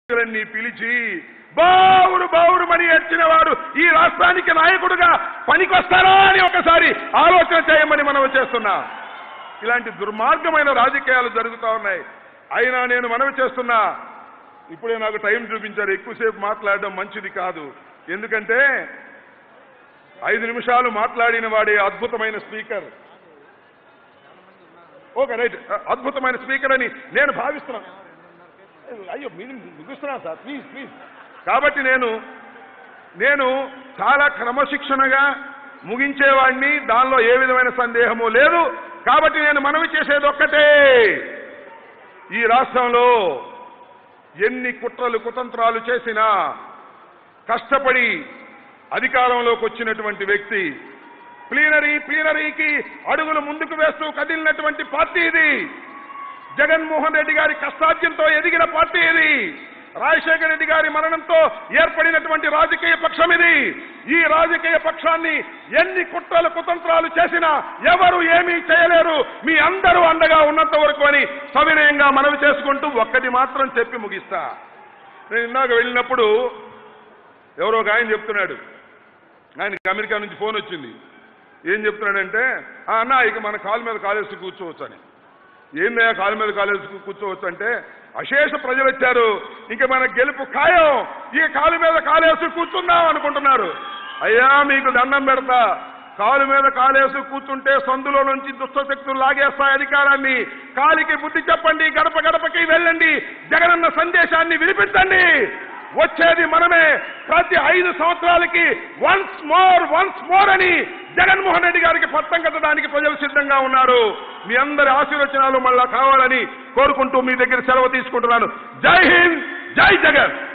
ని పిలిచి బావురు బావురు మని ఎచ్చిన వాడు ఈ రాష్ట్రానికి నాయకుడుగా పనికొస్తారా అని ఒకసారి ఆలోచన చేయమని మనం చేస్తున్నాం ఇలాంటి దుర్మార్గమైన రాజకీయాలు జరుగుతా ఉన్నాయి అయినా నేను మనవి చేస్తున్నా ఇప్పుడే నాకు టైం చూపించారు ఎక్కువసేపు మాట్లాడడం మంచిది కాదు ఎందుకంటే ఐదు నిమిషాలు మాట్లాడిన వాడే అద్భుతమైన స్పీకర్ ఓకే రైట్ అద్భుతమైన స్పీకర్ అని నేను భావిస్తున్నాను అయ్యో మీరు ముగిస్తున్నాను సార్ ప్లీజ్ ప్లీజ్ కాబట్టి నేను నేను చాలా క్రమశిక్షణగా ముగించేవాడిని దానిలో ఏ విధమైన సందేహము లేదు కాబట్టి నేను మనవి చేసేది ఒక్కటే ఈ రాష్ట్రంలో ఎన్ని కుట్రలు కుతంత్రాలు చేసినా కష్టపడి అధికారంలోకి వచ్చినటువంటి వ్యక్తి ప్లీనరీ ప్లీనరీకి అడుగులు ముందుకు వేస్తూ కదిలినటువంటి పార్టీ ఇది జగన్మోహన్ రెడ్డి గారి కష్టార్జంతో ఎదిగిన పార్టీ ఇది రాజశేఖర రెడ్డి గారి మరణంతో ఏర్పడినటువంటి రాజకీయ పక్షం ఇది ఈ రాజకీయ పక్షాన్ని ఎన్ని కుట్రలు కుతంత్రాలు చేసినా ఎవరు ఏమీ చేయలేరు మీ అందరూ అండగా ఉన్నంత వరకు అని సవినయంగా మనవి చేసుకుంటూ ఒక్కటి మాత్రం చెప్పి ముగిస్తా నేను ఇందాక వెళ్ళినప్పుడు ఎవరో ఒక ఆయన చెప్తున్నాడు ఆయనకి అమెరికా నుంచి ఫోన్ వచ్చింది ఏం చెప్తున్నాడంటే "ఆ, అన్న ఇక మన కాలు మీద కాలేసి కూర్చోవచ్చు అని ఏందయ్యా కాలు మీద కాలేసి కూర్చోవచ్చు అంటే అశేష ప్రజలు వచ్చారు ఇంక మన గెలుపు ఖాయం ఈ కాలు మీద కాలేసి కూర్చుందాం అనుకుంటున్నారు అయ్యా మీకు దండం పెడతా కాలు మీద కాలేసి కూర్చుంటే సందులో నుంచి దుష్టశక్తులు లాగేస్తాయి అధికారాన్ని కాలికి బుద్ధి చెప్పండి గడప గడపకి వెళ్ళండి జగనన్న సందేశాన్ని వినిపించండి వచ్చేది మనమే ప్రతి ఐదు సంవత్సరాలకి వన్స్ మోర్ వన్స్ మోర్ అని జగన్మోహన్ రెడ్డి గారికి పట్టం కట్టడానికి ప్రజలు సిద్ధంగా ఉన్నారు మీ అందరి ఆశీర్వచనాలు మళ్ళా కావాలని కోరుకుంటూ మీ దగ్గర సెలవు తీసుకుంటున్నాను జై హింద్ జై జగన్